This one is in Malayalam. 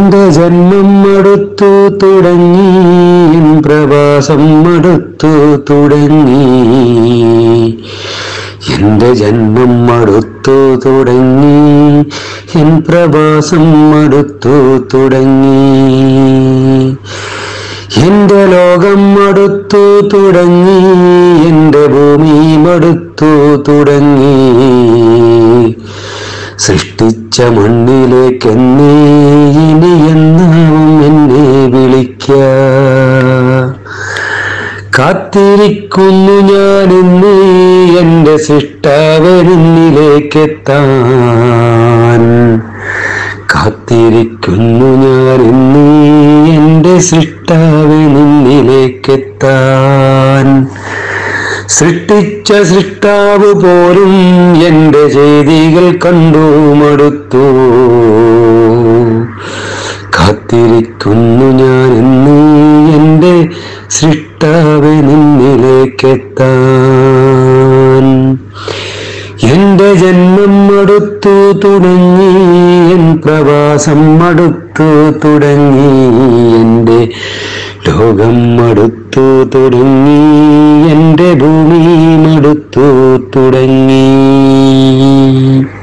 എന്റെ ജന്മം മടുത്തു തുടങ്ങി എൻ പ്രവാസം മടുത്തു തുടങ്ങി എന്റെ ജന്മം മടുത്തു തുടങ്ങി എൻ പ്രവാസം മടുത്തു തുടങ്ങി എന്റെ ലോകം മടുത്തു തുടങ്ങി എന്റെ ഭൂമി മടുത്തു തുടങ്ങി സൃഷ്ടിച്ച മണ്ണിലേക്കെന്നേ ഇനി എന്നാവും എന്നെ വിളിക്ക കാത്തിരിക്കുന്നു ഞാൻ ഇന്ന് എന്റെ സൃഷ്ടാവരിന്നിലേക്കെത്താൻ കാത്തിരിക്കുന്നു ഞാൻ ഇന്ന് എന്റെ സൃഷ്ടാവിനിന്നിലേക്കെത്താൻ സൃഷ്ടിച്ച സൃഷ്ടാവ് പോലും എന്റെ ചെയ്തികൾ കണ്ടു മടുത്തു കാത്തിരിക്കുന്നു ഞാൻ ഇന്ന് എന്റെ സൃഷ്ടാവ് നിന്നിലേക്കെത്താൻ എന്റെ ജന്മം മടുത്തു തുടങ്ങി എൻ പ്രവാസം മടുത്തു തുടങ്ങി എന്റെ ലോകം മടുത്തു തുടങ്ങി എന്റെ ഭൂമി മടുത്തു തുടങ്ങി